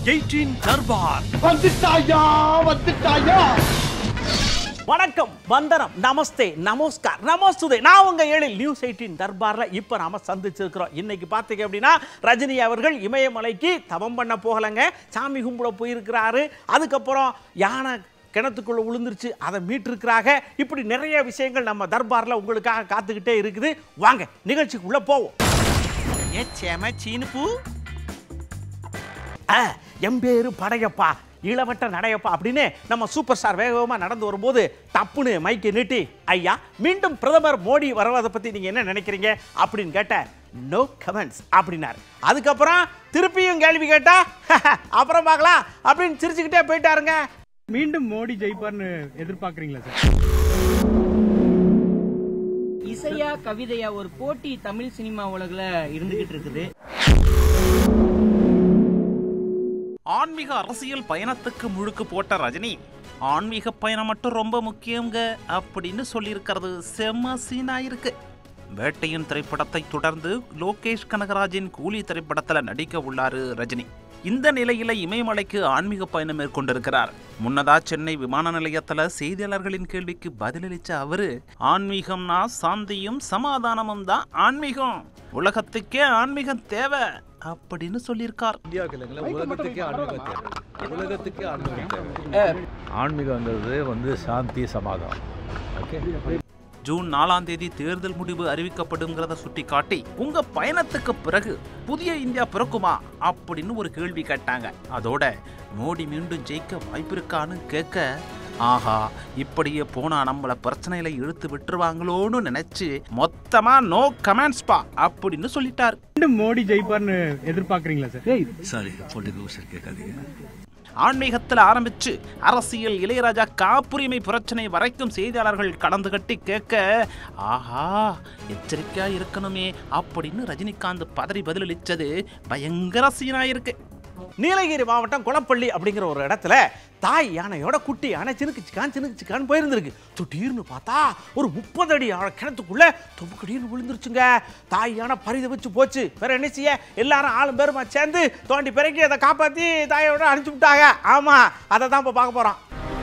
Eighteen Darbar வந்துட்டாயா வந்துட்டாயா வணக்கம் வந்தனம் நமஸ்தே நமஸ்கார் நமஸ்துதே நான் உங்க ஏழில் நியூஸ் எயிட்டீன் தர்பார்ல இப்ப நாம சந்திச்சிருக்கிறோம் இன்னைக்கு பார்த்தீங்க அப்படின்னா ரஜினி அவர்கள் இமயமலைக்கு தவம் பண்ண போகலைங்க சாமி கும்பிட போயிருக்கிறாரு அதுக்கப்புறம் யானை கிணத்துக்குள்ள விழுந்துருச்சு அதை மீட்டிருக்கிறாங்க இப்படி நிறைய விஷயங்கள் நம்ம தர்பார்ல உங்களுக்காக காத்துக்கிட்டே இருக்குது வாங்க நிகழ்ச்சிக்குள்ள போவோம் ஏ சேம சீனுப்பு ஆ, என் பேரு படையப்பா இளவட்ட நடையப்பா அப்படின்னு நம்ம சூப்பர் ஸ்டார் வேகமாக நடந்து வரும்போது டப்புன்னு மைக்கை நீட்டி ஐயா மீண்டும் பிரதமர் மோடி வருவதை பற்றி நீங்கள் என்ன நினைக்கிறீங்க அப்படின்னு கேட்ட நோ கமெண்ட்ஸ் அப்படின்னாரு அதுக்கப்புறம் திருப்பியும் கேள்வி கேட்டா அப்புறம் பார்க்கலாம் அப்படின்னு சிரிச்சுக்கிட்டே போயிட்டாருங்க மீண்டும் மோடி ஜெயிப்பார்னு எதிர்பார்க்கறீங்களா சார் இசையா கவிதையா ஒரு போட்டி தமிழ் சினிமா உலகுல இருந்துகிட்டு இருக்குது ஆன்மீக அரசியல் பயணத்துக்கு முழுக்கு போட்ட ரஜினி ஆன்மீக பயணம் மட்டும் ரொம்ப முக்கியங்க அப்படின்னு சொல்லியிருக்கிறது செம்ம சீனா இருக்கு வேட்டையின் திரைப்படத்தை தொடர்ந்து லோகேஷ் கனகராஜின் கூலி திரைப்படத்துல நடிக்க உள்ளாரு ரஜினி இந்த நிலையில இமயமலைக்கு ஆன்மீக பயணம் மேற்கொண்டிருக்கிறார் முன்னதா சென்னை விமான நிலையத்துல செய்தியாளர்களின் கேள்விக்கு பதிலளிச்ச அவரு ஆன்மீகம்னா சாந்தியும் சமாதானமும் தான் ஆன்மீகம் உலகத்துக்கே ஆன்மீகம் தேவை அப்படின்னு சொல்லியிருக்கார் இந்தியாவுக்கு இல்லைங்களா உலகத்துக்கே ஆன்மீகம் தேவை உலகத்துக்கே ஆன்மீகம் தேவை ஆன்மீகங்கிறது வந்து சாந்தி சமாதானம் ஓகே ஜூன் நாலாம் தேதி தேர்தல் முடிவு அறிவிக்கப்படுங்கிறத சுட்டிக்காட்டி உங்க பயணத்துக்கு பிறகு புதிய இந்தியா பிறக்குமா அப்படின்னு ஒரு கேள்வி கேட்டாங்க அதோட மோடி மீண்டும் ஜெயிக்க வாய்ப்பு இருக்கான்னு கேட்க ஆஹா இப்படியே போனா நம்மள பிரச்சனையில இழுத்து விட்டுருவாங்களோன்னு நினைச்சு மொத்தமா நோ கமெண்ட்ஸ் பா அப்படின்னு சொல்லிட்டார் மீண்டும் மோடி ஜெயிப்பார்னு எதிர்பார்க்கறீங்களா சார் சாரி பொலிட்டிக்கல் சார் கேட்காதீங்க ஆன்மீகத்தில் ஆரம்பிச்சு அரசியல் இளையராஜா காப்புரிமை பிரச்சனை வரைக்கும் செய்தியாளர்கள் கலந்து கட்டி கேட்க ஆஹா எச்சரிக்கையா இருக்கணுமே அப்படின்னு ரஜினிகாந்த் பதறி பதிலளிச்சது பயங்கர சீனா இருக்கு நீலகிரி மாவட்டம் குளப்பள்ளி அப்படிங்கிற ஒரு இடத்துல தாய் யானையோட குட்டி யானை சினுக்கு சிக்கான் சினுக்கு சிக்கான் போயிருந்திருக்கு திடீர்னு பார்த்தா ஒரு முப்பது அடி ஆழ கிணத்துக்குள்ள தொப்புக்கடின்னு விழுந்துருச்சுங்க தாய் யானை பரிதவிச்சு போச்சு வேற என்ன செய்ய எல்லாரும் ஆளும் பேருமா சேர்ந்து தோண்டி பிறக்கி அதை காப்பாத்தி தாயோட அனுப்பிச்சு விட்டாங்க ஆமா அதை தான் இப்போ பார்க்க போறோம்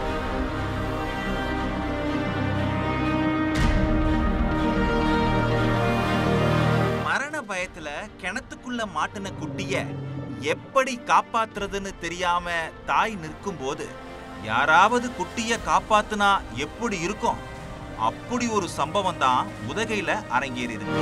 மரண பயத்துல கிணத்துக்குள்ள மாட்டின குட்டிய எப்படி காப்பாத்துறதுன்னு தெரியாம தாய் நிற்கும்போது யாராவது குட்டிய காப்பாத்துனா எப்படி இருக்கும் அப்படி ஒரு சம்பவம் தான் உதகையில அரங்கேறியிருக்கு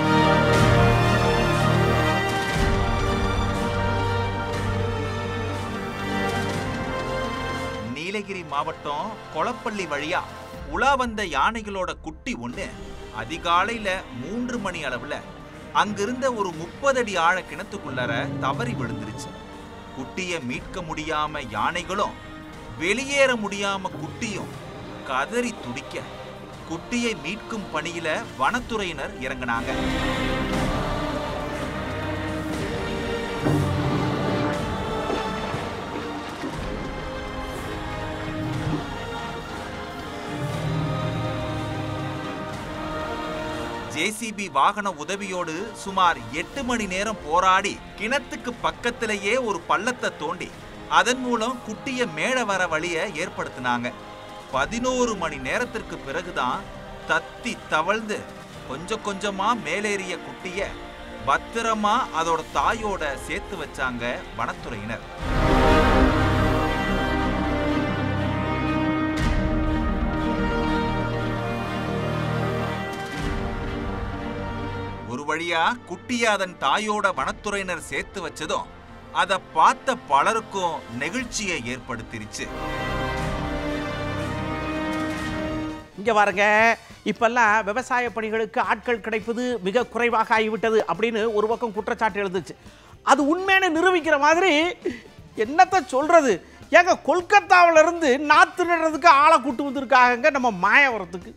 நீலகிரி மாவட்டம் கொளப்பள்ளி வழியா உலா வந்த யானைகளோட குட்டி ஒண்ணு அதிகாலையில மூன்று மணி அளவுல அங்கிருந்த ஒரு முப்பது அடி ஆழ கிணத்துக்குள்ளார தவறி விழுந்துருச்சு குட்டிய மீட்க முடியாம யானைகளும் வெளியேற முடியாம குட்டியும் கதறி துடிக்க குட்டியை மீட்கும் பணியில வனத்துறையினர் இறங்கினாங்க ஜேசிபி வாகன உதவியோடு சுமார் எட்டு மணி நேரம் போராடி கிணத்துக்கு பக்கத்திலேயே ஒரு பள்ளத்தை தோண்டி அதன் மூலம் குட்டிய மேல வர வழிய ஏற்படுத்தினாங்க பதினோரு மணி நேரத்திற்கு பிறகுதான் தத்தி தவழ்ந்து கொஞ்சம் கொஞ்சமா மேலேறிய குட்டிய பத்திரமா அதோட தாயோட சேர்த்து வச்சாங்க வனத்துறையினர் ஒரு வழியா குட்டிய அதன் தாயோட வனத்துறையினர் சேர்த்து வச்சதும் அதை பார்த்த பலருக்கும் நெகிழ்ச்சியை ஏற்படுத்திருச்சு இங்க பாருங்க இப்பெல்லாம் விவசாய பணிகளுக்கு ஆட்கள் கிடைப்பது மிக குறைவாக ஆகிவிட்டது அப்படின்னு ஒரு பக்கம் குற்றச்சாட்டு எழுந்துச்சு அது உண்மையான நிரூபிக்கிற மாதிரி என்னத்த சொல்றது ஏங்க கொல்கத்தாவுல இருந்து நாத்து நடுறதுக்கு ஆளை கூட்டு வந்திருக்காங்க நம்ம மாயவரத்துக்கு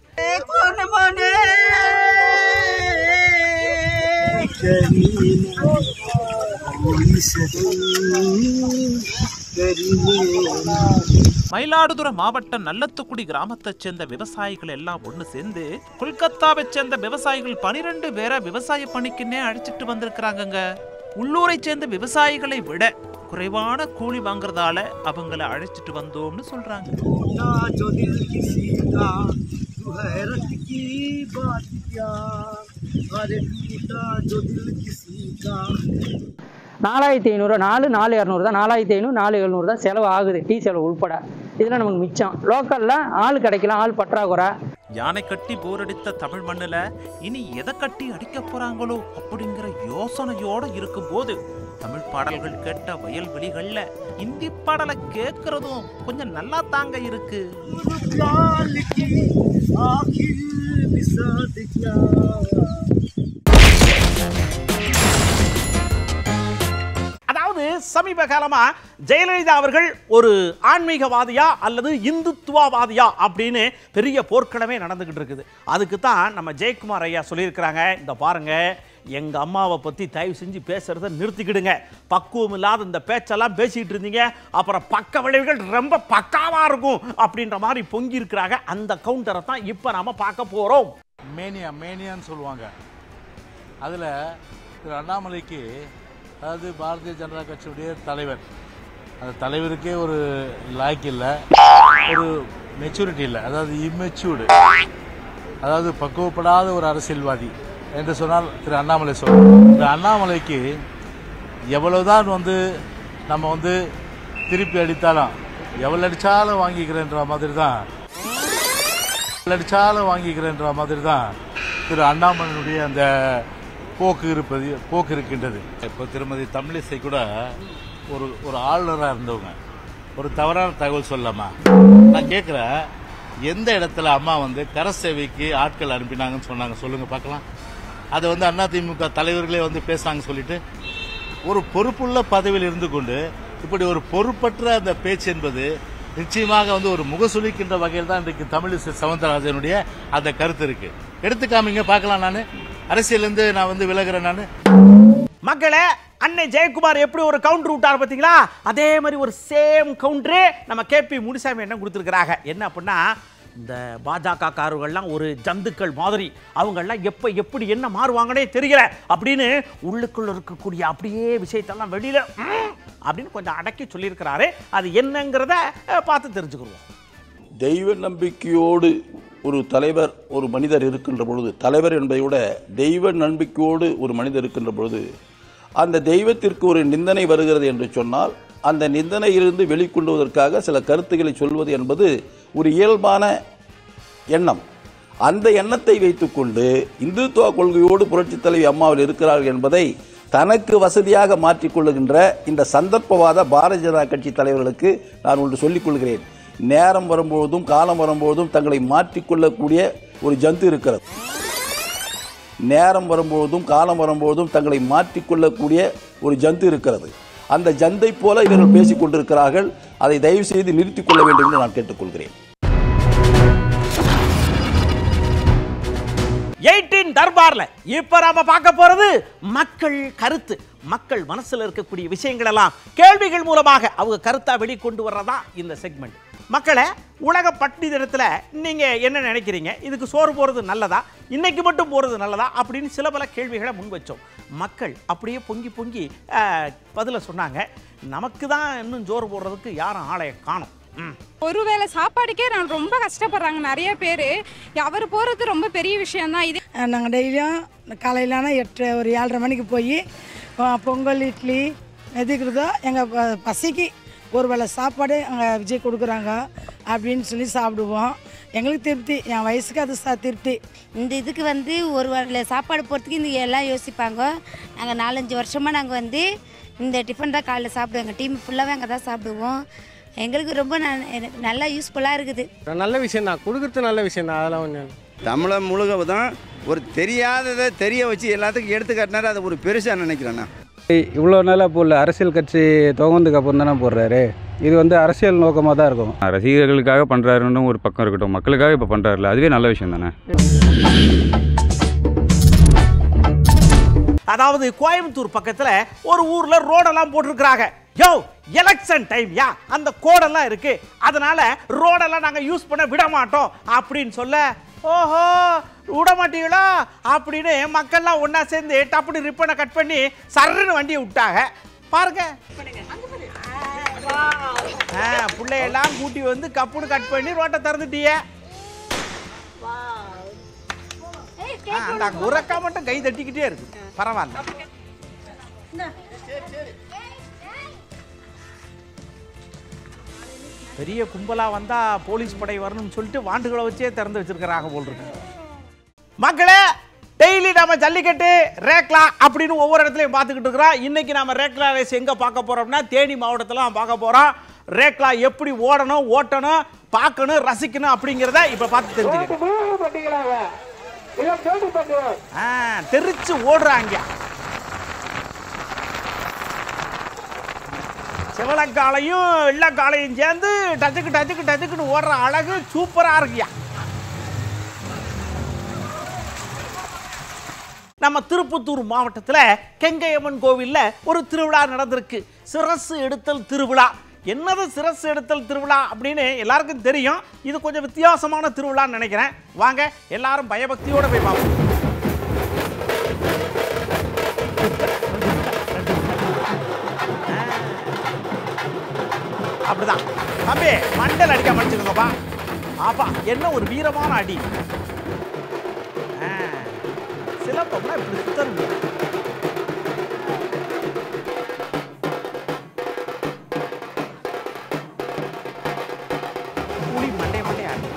மயிலாடுதுறை மாவட்டம் நல்லத்துக்குடி கிராமத்தைச் சேர்ந்த விவசாயிகள் எல்லாம் ஒண்ணு சேர்ந்து கொல்கத்தாவைச் சேர்ந்த விவசாயிகள் பனிரெண்டு பேரை விவசாய பணிக்குன்னே அழைச்சிட்டு வந்திருக்கிறாங்கங்க உள்ளூரைச் சேர்ந்த விவசாயிகளை விட குறைவான கூலி வாங்குறதால அவங்கள அழைச்சிட்டு வந்தோம்னு சொல்றாங்க நாலாயிரத்தி ஐநூறு நாலு நாலு இரநூறு தான் நாலாயிரத்தி ஐநூறு நாலு எழுநூறு தான் செலவு ஆகுது டீ செலவு உள்பட இதில் நமக்கு மிச்சம் லோக்கலில் ஆள் கிடைக்கலாம் ஆள் பற்றாக்குறை யானை கட்டி போரடித்த தமிழ் மண்ணுல இனி எதை கட்டி அடிக்க போறாங்களோ அப்படிங்கிற யோசனையோட இருக்கும்போது தமிழ் பாடல்கள் கேட்ட வயல்வெளிகள்ல இந்தி பாடலை கேட்கறதும் கொஞ்சம் நல்லா தாங்க இருக்கு அதாவது சமீப காலமா ஜெயலலிதா அவர்கள் ஒரு ஆன்மீகவாதியா அல்லது இந்துத்துவவாதியா அப்படின்னு பெரிய போர்க்களமே நடந்துகிட்டு இருக்குது அதுக்கு தான் நம்ம ஜெயக்குமார் ஐயா சொல்லியிருக்கிறாங்க இந்த பாருங்க எங்க அம்மாவை பத்தி தயவு செஞ்சு பேசுறத நிறுத்திக்கிடுங்க பக்குவம் இல்லாத இந்த பேச்செல்லாம் பேசிட்டு இருந்தீங்க அப்புறம் பக்க விளைவுகள் ரொம்ப பக்காவா இருக்கும் அப்படின்ற மாதிரி பொங்கி இருக்கிறாங்க அந்த கவுண்டரை தான் இப்போ நாம பார்க்க போறோம் மேனியா மேனியான்னு சொல்லுவாங்க அதில் திரு அண்ணாமலைக்கு அதாவது பாரதிய ஜனதா கட்சியுடைய தலைவர் அந்த தலைவருக்கே ஒரு லாய்க்கு இல்லை ஒரு மெச்சூரிட்டி இல்லை அதாவது இம்மெச்சூர்டு அதாவது பக்குவப்படாத ஒரு அரசியல்வாதி என்று சொன்னால் திரு அண்ணாமலை சொல்றார் திரு அண்ணாமலைக்கு எவ்வளவுதான் வந்து நம்ம வந்து திருப்பி அடித்தாலும் எவ்வளோ அடித்தாலும் வாங்கிக்கிறேன்ற மாதிரி தான் எவ்வளவு அடித்தாலும் வாங்கிக்கிறேன்ற மாதிரி தான் திரு அண்ணாமலையினுடைய அந்த போக்கு இருப்பது போக்கு இருக்கின்றது இப்போ திருமதி தமிழிசை கூட ஒரு ஒரு ஆளுநராக இருந்தவங்க ஒரு தவறான தகவல் சொல்லலாமா நான் கேட்குறேன் எந்த இடத்துல அம்மா வந்து கர சேவைக்கு ஆட்கள் அனுப்பினாங்கன்னு சொன்னாங்க சொல்லுங்க பார்க்கலாம் அதை வந்து அதிமுக தலைவர்களே வந்து பேசுனாங்க சொல்லிட்டு ஒரு பொறுப்புள்ள பதவியில் இருந்து கொண்டு இப்படி ஒரு பொறுப்பற்ற அந்த பேச்சு என்பது நிச்சயமாக வந்து ஒரு முகசுளிக்கின்ற வகையில் தான் இன்றைக்கு தமிழிசை சவுந்தரராஜனுடைய அந்த கருத்து இருக்கு எடுத்து காமிங்க பார்க்கலாம் நான் அரசியலேருந்து நான் வந்து விலகுறேன் நான் மக்களே அன்னை ஜெயக்குமார் எப்படி ஒரு கவுண்டர் விட்டார் பார்த்தீங்களா அதே மாதிரி ஒரு சேம் கவுண்டரே நம்ம கேபி முனிசாமி என்ன கொடுத்துருக்குறாங்க என்ன அப்படின்னா இந்த பாஜக காரர்கள்லாம் ஒரு ஜந்துக்கள் மாதிரி அவங்கெல்லாம் எப்போ எப்படி என்ன மாறுவாங்கன்னே தெரியல அப்படின்னு உள்ளுக்குள்ள இருக்கக்கூடிய அப்படியே விஷயத்தெல்லாம் வெளியில ம், அப்படின்னு கொஞ்சம் அடக்கி சொல்லியிருக்கிறாரு அது என்னங்கிறத அஹ், பார்த்து தெரிஞ்சுக்கிடுவோம் தெய்வ நம்பிக்கையோடு ஒரு தலைவர் ஒரு மனிதர் இருக்கின்ற பொழுது தலைவர் என்பதை விட தெய்வ நம்பிக்கையோடு ஒரு மனிதர் இருக்கின்ற பொழுது அந்த தெய்வத்திற்கு ஒரு நிந்தனை வருகிறது என்று சொன்னால் அந்த நிந்தனையிலிருந்து வெளிக்கொண்டுவதற்காக சில கருத்துக்களை சொல்வது என்பது ஒரு இயல்பான எண்ணம் அந்த எண்ணத்தை வைத்துக்கொண்டு இந்துத்துவ கொள்கையோடு புரட்சித் தலைவி அம்மாவில் இருக்கிறார்கள் என்பதை தனக்கு வசதியாக மாற்றிக்கொள்ளுகின்ற இந்த சந்தர்ப்பவாத பாரதிய ஜனதா கட்சி தலைவர்களுக்கு நான் ஒன்று சொல்லிக் கொள்கிறேன் நேரம் வரும்போதும் காலம் வரும்போதும் தங்களை மாற்றிக்கொள்ளக்கூடிய ஒரு ஜந்து இருக்கிறது நேரம் வரும்போதும் காலம் வரும்போதும் தங்களை மாற்றிக்கொள்ளக்கூடிய ஒரு ஜந்து இருக்கிறது அந்த ஜந்தை போல இவர்கள் பேசிக் கொண்டிருக்கிறார்கள் அதை தயவு செய்து நிறுத்திக் கொள்ள வேண்டும் என்று நான் கேட்டுக்கொள்கிறேன் எயிட்டீன் தர்பார்ல இப்ப நாம பார்க்க போறது மக்கள் கருத்து மக்கள் மனசுல இருக்கக்கூடிய விஷயங்கள் எல்லாம் கேள்விகள் மூலமாக அவங்க கருத்தா வெளிக்கொண்டு வர்றதா இந்த செக்மெண்ட் மக்களே உலக பட்டினி தினத்துல நீங்க என்ன நினைக்கிறீங்க இதுக்கு சோறு போறது நல்லதா இன்னைக்கு மட்டும் போறது நல்லதா அப்படின்னு சில பல கேள்விகளை முன் வச்சோம் மக்கள் அப்படியே பொங்கி பொங்கி அஹ், பதில சொன்னாங்க நமக்கு தான் இன்னும் சோறு போடுறதுக்கு யாரும் ஆளைய காணும் ம் ஒருவேளை சாப்பாடுக்கே நான் ரொம்ப கஷ்டப்படுறாங்க நிறைய பேர் அவர் போகிறது ரொம்ப பெரிய விஷயம்தான் இது நாங்கள் டெய்லியும் காலையிலான எட்டு ஒரு ஏழரை மணிக்கு போய் பொங்கல் இட்லி எதுக்குறதோ எங்கள் பசிக்கு ஒரு வேளை சாப்பாடு அங்கே விஜய் கொடுக்குறாங்க அப்படின்னு சொல்லி சாப்பிடுவோம் எங்களுக்கு திருப்தி என் வயசுக்கு அது சா திருப்தி இந்த இதுக்கு வந்து ஒரு வேளை சாப்பாடு போகிறதுக்கு இந்த எல்லாம் யோசிப்பாங்க நாங்கள் நாலஞ்சு வருஷமாக நாங்கள் வந்து இந்த டிஃபன் தான் காலைல சாப்பிடுவோம் எங்கள் டீம் ஃபுல்லாகவே அங்கே தான் சாப்பிடுவோம் எங்களுக்கு ரொம்ப ந- எனக்கு நல்லா யூஸ்ஃபுல்லாக இருக்குது நல்ல விஷயம் தான் கொடுக்குறது நல்ல விஷயம் தான் அதெல்லாம் ஒன்றும் தமிழை முழுக தான் ஒரு தெரியாததை தெரிய வச்சு எல்லாத்துக்கும் எடுத்து காட்டினாரு அதை ஒரு பெருசாக நினைக்கிறேன் நான் இவ்வளோ நாளாக போடல அரசியல் கட்சி துவந்ததுக்கு அப்புறம் தானே போடுறாரு இது வந்து அரசியல் நோக்கமாக தான் இருக்கும் ரசிகர்களுக்காக பண்ணுறாருன்னு ஒரு பக்கம் இருக்கட்டும் மக்களுக்காக இப்போ பண்ணுறாருல அதுவே நல்ல விஷயம் தானே அதாவது கோயம்புத்தூர் பக்கத்துல ஒரு ஊர்ல ரோடெல்லாம் போட்டிருக்கிறாங்க யோ எலெக்ஷன் டைம் யா அந்த கோடெல்லாம் இருக்கு அதனால ரோடெல்லாம் நாங்க யூஸ் பண்ண விட மாட்டோம் அப்படின்னு சொல்ல ஓஹோ விட மாட்டீங்களா அப்படின்னு மக்கள்லாம் ஒண்ணா சேர்ந்து டப்புனு ரிப்பனை கட் பண்ணி சர்ருன்னு வண்டியை விட்டாங்க பாருங்க ஆ, பிள்ளையெல்லாம் கூட்டி வந்து கப்புன்னு கட் பண்ணி ரோட்டை திறந்துட்டிய அந்த உரக்கா மட்டும் கை தட்டிக்கிட்டே இருக்கு பரவாயில்ல பெரிய கும்பலா வந்தா போலீஸ் படை வரணும்னு சொல்லிட்டு வாண்டுகளை வச்சே திறந்து வச்சிருக்கிறாங்க போல் இருக்கு மக்களே டெய்லி நாம ஜல்லிக்கட்டு ரேக்லா அப்படின்னு ஒவ்வொரு இடத்துலையும் பார்த்துக்கிட்டு இருக்கிறோம் இன்னைக்கு நாம ரேக்லா ரேஸ் எங்க பார்க்க போறோம்னா தேனி மாவட்டத்துல பார்க்க போறோம் ரேக்லா எப்படி ஓடணும் ஓட்டணும் பார்க்கணும் ரசிக்கணும் அப்படிங்கிறத இப்ப பார்த்து தெரிஞ்சுக்கிட்டு ஆ தெரிச்சு ஓடுறாங்க சிவலக்காலையும் வெள்ளக்காலையும் சேர்ந்து டச்சுக்கு டச்சுக்கு டச்சுக்குன்னு ஓடுற அழகு சூப்பரா இருக்குயா நம்ம திருப்பத்தூர் மாவட்டத்தில் கெங்கையம்மன் கோவில்ல ஒரு திருவிழா நடந்திருக்கு சிரசு எடுத்தல் திருவிழா என்னது சிரசு எடுத்தல் திருவிழா அப்படின்னு எல்லாருக்கும் தெரியும் இது கொஞ்சம் வித்தியாசமான திருவிழான்னு நினைக்கிறேன் வாங்க எல்லாரும் பயபக்தியோட போய் பார்ப்போம் அப்படிதான் தம்பி மண்டல் அடிக்க மடிச்சுக்கோங்கப்பா ஆப்பா என்ன ஒரு வீரமான அடி ஆ, சிலம்பம்னா இப்படி சுத்தருங்க புலி மண்டை மண்டை ஆடு.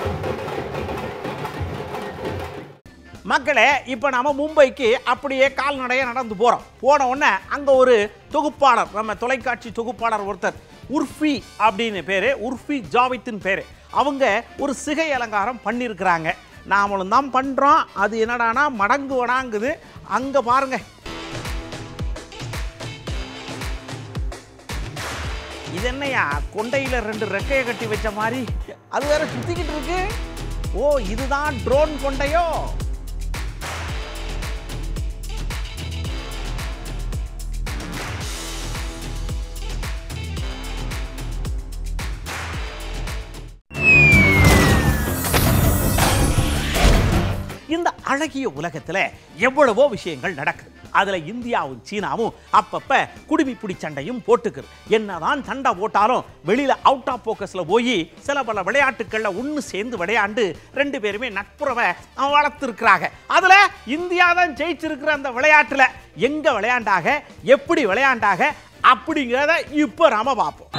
மக்களே இப்போ நாம மும்பைக்கு அப்படியே கால்நடையா நடந்து போறோம் போன உடனே அங்க ஒரு தொகுப்பாளர் நம்ம தொலைக்காட்சி தொகுப்பாளர் ஒருத்தர் உர்ஃபி அப்படின்னு பேரு உர்ஃபி ஜாவித்தின் பேரு அவங்க ஒரு சிகை அலங்காரம் பண்ணியிருக்கிறாங்க நாமளும் தான் பண்றோம் அது என்னடானா மடங்கு வடாங்குது அங்க பாருங்க இது என்னையா கொண்டையில ரெண்டு ரெக்கையை கட்டி வச்ச மாதிரி அது வேற சுத்திக்கிட்டு இருக்கு ஓ இதுதான் ட்ரோன் கொண்டையோ இந்த அழகிய உலகத்துல எவ்வளவோ விஷயங்கள் நடக்குது அதுல இந்தியாவும் சீனாவும் அப்பப்ப குடுமிப்புடி சண்டையும் போட்டுக்குது என்னதான் சண்டை போட்டாலும் வெளியில அவுட் ஆஃப் போக்கஸ்ல போய் சில பல விளையாட்டுக்கள்ல ஒன்று சேர்ந்து விளையாண்டு ரெண்டு பேருமே நட்புறவை வளர்த்துருக்குறாங்க அதுல இந்தியா தான் ஜெயிச்சிருக்கிற அந்த விளையாட்டுல எங்க விளையாண்டாக எப்படி விளையாண்டாக அப்படிங்கிறத இப்ப நாம பார்ப்போம்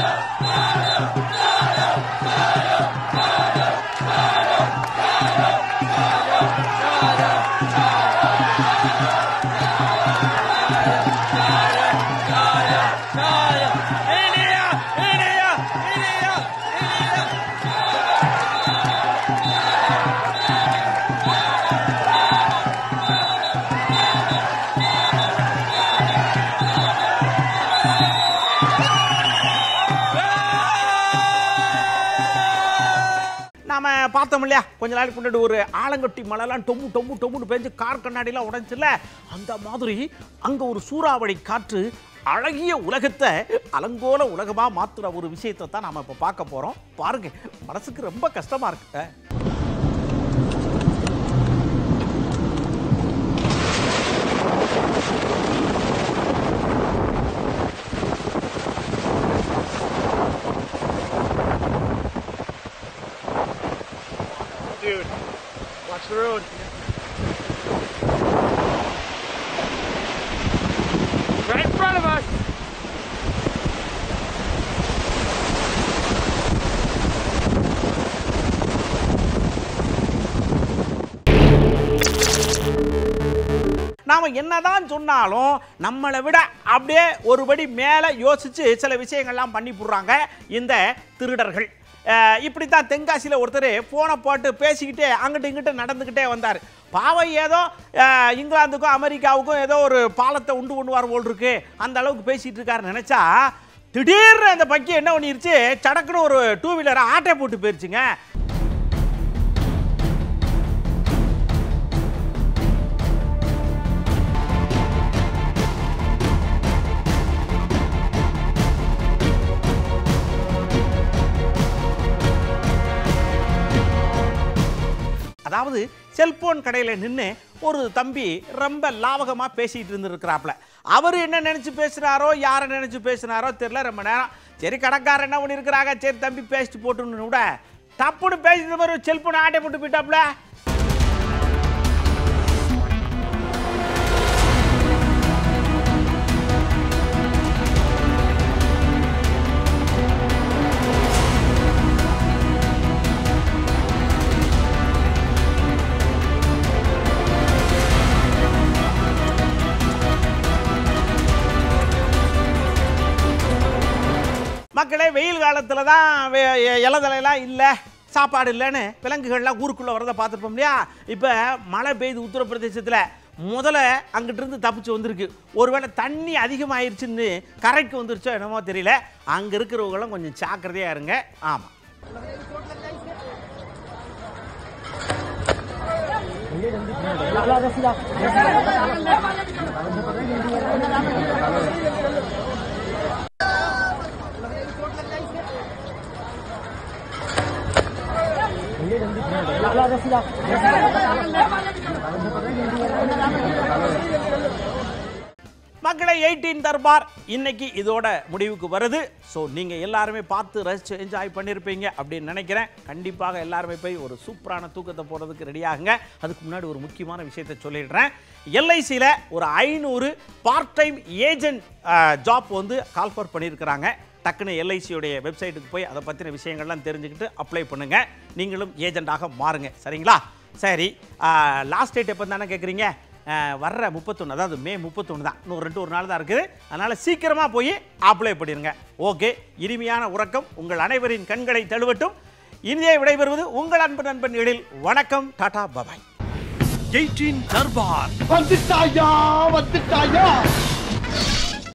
நாம பார்த்தோம் இல்லையா கொஞ்ச நாளைக்கு முன்னாடி ஒரு ஆலங்கட்டி மழைலாம் டொம்மு டொம்மு டொம்முன்னு பேஞ்சு கார் கண்ணாடிலாம் உடைஞ்சுல அந்த மாதிரி அங்க ஒரு சூறாவளி காற்று அழகிய உலகத்தை அலங்கோல உலகமா மாத்துற ஒரு விஷயத்தை தான் நாம இப்ப பார்க்க போறோம் பாருங்க மனசுக்கு ரொம்ப கஷ்டமா இருக்கு அஹ். Dude, watch the road. Right in front of us. நாம என்னதான் சொன்னாலும் நம்மளை விட அப்படியே ஒருபடி மேலே யோசிச்சு சில விஷயங்கள்லாம் பண்ணி போடுறாங்க இந்த திருடர்கள் அஹ் இப்படித்தான் தென்காசியில் ஒருத்தர் ஃபோனை போட்டு பேசிக்கிட்டே அங்கிட்டு இங்கிட்டு நடந்துக்கிட்டே வந்தார் பாவம் ஏதோ அஹ், இங்கிலாந்துக்கும் அமெரிக்காவுக்கும் ஏதோ ஒரு பாலத்தை உண்டு பண்ணுவார் போல் இருக்கு அந்த அளவுக்கு பேசிட்டு இருக்காரு நினைச்சா திடீர்னு அந்த பக்கி என்ன பண்ணிருச்சு சடக்குன்னு ஒரு டூ வீலரை ஆட்டை போட்டு போயிருச்சுங்க அதாவது செல்போன் கடையில் நின்று ஒரு தம்பி ரொம்ப லாவகமாக பேசிகிட்டு இருந்துருக்கிறாப்புல அவர் என்ன நினச்சி பேசுகிறாரோ யாரை நினச்சி பேசுனாரோ தெரில ரொம்ப நேரம் சரி கடைக்காரர் என்ன பண்ணியிருக்கிறாங்க சரி தம்பி பேசிட்டு போட்டுன்னு விட டப்புன்னு பேசிட்டு மாதிரி செல்போனை ஆட்டை போட்டு போயிட்டாப்புல மக்களே வெயில் காலத்தில் தான் இலதலையெல்லாம் இல்லை சாப்பாடு இல்லைன்னு விலங்குகள்லாம் ஊருக்குள்ளே வரதை பார்த்துருப்போம் இல்லையா இப்போ மழை பெய்யுது உத்தரப்பிரதேசத்தில் முதல்ல அங்கிட்டு இருந்து தப்பிச்சு வந்திருக்கு ஒருவேளை தண்ணி அதிகமாயிருச்சுன்னு கரைக்கு வந்துருச்சோ என்னமோ தெரியல அங்கே இருக்கிறவங்களும் கொஞ்சம் ஜாக்கிரதையாக இருங்க ஆமாம் மக்களை எயிட்டீன் தர்பார் இன்னைக்கு இதோட முடிவுக்கு வருது ஸோ நீங்கள் எல்லாருமே பார்த்து ரசிச்சு என்ஜாய் பண்ணியிருப்பீங்க அப்படின்னு நினைக்கிறேன் கண்டிப்பாக எல்லாருமே போய் ஒரு சூப்பரான தூக்கத்தை போடுறதுக்கு ரெடியாகுங்க அதுக்கு முன்னாடி ஒரு முக்கியமான விஷயத்தை சொல்லிடுறேன் எல்ஐசியில் ஒரு ஐநூறு பார்ட் டைம் ஏஜென்ட் ஜாப் வந்து கால்ஃபர் பண்ணியிருக்கிறாங்க டக்குன்னு எல்ஐசியுடைய வெப்சைட்டுக்கு போய் அதை பற்றின விஷயங்கள்லாம் தெரிஞ்சுக்கிட்டு அப்ளை பண்ணுங்கள் நீங்களும் ஏஜெண்டாக மாறுங்க சரிங்களா சரி லாஸ்ட் டேட் எப்போ தானே கேட்குறீங்க அஹ், வர்ற முப்பத்தொன்று அதாவது மே முப்பத்தொன்று தான் இன்னும் ரெண்டு ஒரு நாள் தான் இருக்குது அதனால் சீக்கிரமாக போய் அப்ளை பண்ணிடுங்க ஓகே இனிமையான உறக்கம் உங்கள் அனைவரின் கண்களை தழுவட்டும் இனிதே விடைபெறுவது உங்கள் அன்பு நண்பன் எழில் வணக்கம் டாடா பபாய் எயிட்டீன் தர்பார் வந்துட்டாயா வந்துட்டாயா